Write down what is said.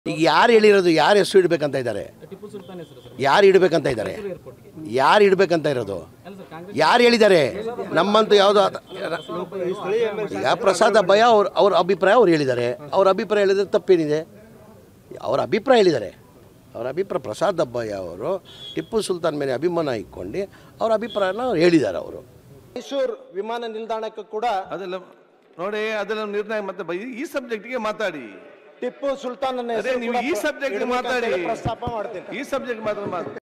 ಈಗ ಯಾರು ಹೇಳಿರೋದು ಯಾರು ಹೆಸರು ಇಡ್ಬೇಕಂತ ಇದ್ದಾರೆ ಟಿಪ್ಪು ಸುಲ್ತಾನ್ ಹೆಸರು ಸರ್ ಯಾರು ಇಡ್ಬೇಕಂತ ಇದ್ದಾರೆ ಏರ್ಪೋರ್ಟ್ಗೆ ಯಾರು ಇಡ್ಬೇಕಂತ ಇರೋದು ಅಲ್ಲ ಸರ್ ಕಾಂಗ್ರೆಸ್ ಯಾರು ಹೇಳಿದ್ದಾರೆ ನಮ್ಮಂತೂ ಯಾವುದೋ ಈಗ ಪ್ರಸಾದ್ ಭಯ ಅವ್ರ ಅವ್ರ ಅಭಿಪ್ರಾಯ ಅವ್ರು ಹೇಳಿದ್ದಾರೆ ಅವ್ರ ಅಭಿಪ್ರಾಯ ಹೇಳಿದ್ರೆ ತಪ್ಪೇನಿದೆ ಅವ್ರ ಅಭಿಪ್ರಾಯ ಹೇಳಿದ್ದಾರೆ ಅವರ ಅಭಿಪ್ರಾಯ ಪ್ರಸಾದ್ ಅಬ್ಬಯ್ಯ ಅವರು ಟಿಪ್ಪು ಸುಲ್ತಾನ್ ಮೇಲೆ ಅಭಿಮಾನ ಇಟ್ಕೊಂಡು ಅವ್ರ ಅಭಿಪ್ರಾಯನ ಅವ್ರು ಹೇಳಿದ್ದಾರೆ ಅವರು ಮೈಸೂರು ವಿಮಾನ ನಿಲ್ದಾಣಕ್ಕೂ ಕೂಡ ಅದೆಲ್ಲ ನೋಡಿ ಅದೆಲ್ಲ ನಿರ್ಣಯ ಮತ್ತೆ ಬೈ- ಈ ಸಬ್ಜೆಕ್ಟ್ಗೆ ಮಾತಾಡಿ ಟಿಪ್ಪು ಸುಲ್ತಾನ್ ಅದೇ ನೀವು ಈ ಸಬ್ಜೆಕ್ಟ್ ಮಾತಾಡಿ ಪ್ರಸ್ತಾಪ ಮಾಡ್ತೀನಿ ಈ ಸಬ್ಜೆಕ್ಟ್ ಮಾತ್ರ ಮಾತಾಡಿ